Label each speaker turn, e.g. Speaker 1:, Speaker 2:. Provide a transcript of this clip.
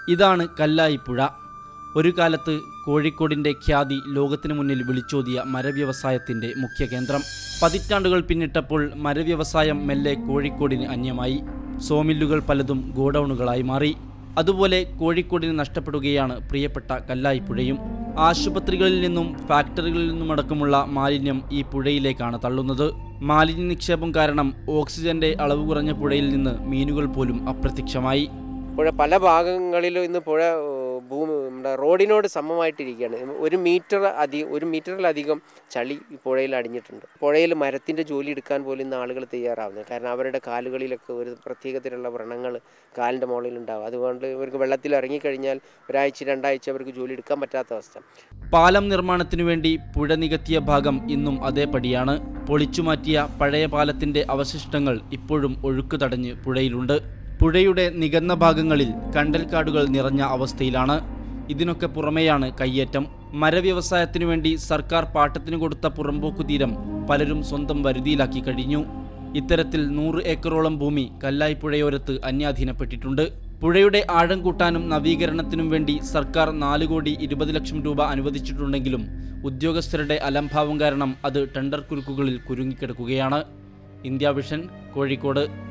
Speaker 1: ഇതാണ് കല്ലായിപ്പുഴ ഒരു കാലത്ത് കോഴിക്കോടിന്റെ ഖ്യാതി ലോകത്തിനു മുന്നിൽ വിളിച്ചോതിയ മരവ്യവസായത്തിന്റെ മുഖ്യ കേന്ദ്രം പതിറ്റാണ്ടുകൾ പിന്നിട്ടപ്പോൾ മരവ്യവസായം മെല്ലെ കോഴിക്കോടിന് അന്യമായി സോമില്ലുകൾ പലതും ഗോഡൌണുകളായി മാറി അതുപോലെ കോഴിക്കോടിന് നഷ്ടപ്പെടുകയാണ് പ്രിയപ്പെട്ട കല്ലായിപ്പുഴയും ആശുപത്രികളിൽ നിന്നും ഫാക്ടറികളിൽ നിന്നുമടക്കമുള്ള മാലിന്യം ഈ പുഴയിലേക്കാണ് തള്ളുന്നത് മാലിന്യ നിക്ഷേപം കാരണം ഓക്സിജന്റെ അളവ് കുറഞ്ഞ പുഴയിൽ നിന്ന് മീനുകൾ പോലും അപ്രത്യക്ഷമായി
Speaker 2: പുഴ പല ഭാഗങ്ങളിലും ഇന്ന് പുഴ ഏഹ്, ഭൂമി നമ്മുടെ റോഡിനോട് സമമായിട്ടിരിക്കുകയാണ് ഒരു മീറ്റർ അധികം ഒരു മീറ്ററിലധികം ചളി ഈ പുഴയിൽ അടിഞ്ഞിട്ടുണ്ട് പുഴയിൽ മരത്തിൻ്റെ ജോലി എടുക്കാൻ പോലും ഇന്ന് ആളുകൾ തയ്യാറാവുന്നത് കാരണം അവരുടെ കാലുകളിലൊക്കെ ഒരു പ്രത്യേകതരമുള്ള വ്രണങ്ങൾ കാലിൻ്റെ മുകളിൽ ഉണ്ടാവും അതുകൊണ്ട് ഇവർക്ക് വെള്ളത്തിൽ ഇറങ്ങിക്കഴിഞ്ഞാൽ ഒരാഴ്ച രണ്ടാഴ്ച അവർക്ക് ജോലി എടുക്കാൻ പറ്റാത്ത അവസ്ഥ
Speaker 1: പാലം നിർമ്മാണത്തിനു വേണ്ടി പുഴ നികത്തിയ ഭാഗം ഇന്നും അതേപടിയാണ് പൊളിച്ചുമാറ്റിയ പഴയ പാലത്തിന്റെ അവശിഷ്ടങ്ങൾ ഇപ്പോഴും ഒഴുക്ക് തടഞ്ഞ് പുഴയിലുണ്ട് പുഴയുടെ നികന്ന ഭാഗങ്ങളിൽ കണ്ടൽക്കാടുകൾ നിറഞ്ഞ അവസ്ഥയിലാണ് ഇതിനൊക്കെ പുറമെയാണ് കയ്യേറ്റം മരവ്യവസായത്തിനു വേണ്ടി സർക്കാർ പാട്ടത്തിനു കൊടുത്ത പുറമ്പോക്കു തീരം പലരും സ്വന്തം വരുതിയിലാക്കി കഴിഞ്ഞു ഇത്തരത്തിൽ നൂറ് ഏക്കറോളം ഭൂമി കല്ലായിപ്പുഴയോരത്ത് അന്യാധീനപ്പെട്ടിട്ടുണ്ട് പുഴയുടെ ആഴം കൂട്ടാനും നവീകരണത്തിനും വേണ്ടി സർക്കാർ നാല് കോടി ഇരുപത് ലക്ഷം രൂപ അനുവദിച്ചിട്ടുണ്ടെങ്കിലും ഉദ്യോഗസ്ഥരുടെ അലംഭാവം കാരണം അത് ടെൻഡർ കുരുക്കുകളിൽ കുരുങ്ങിക്കിടക്കുകയാണ് ഇന്ത്യ വിഷൻ കോഴിക്കോട്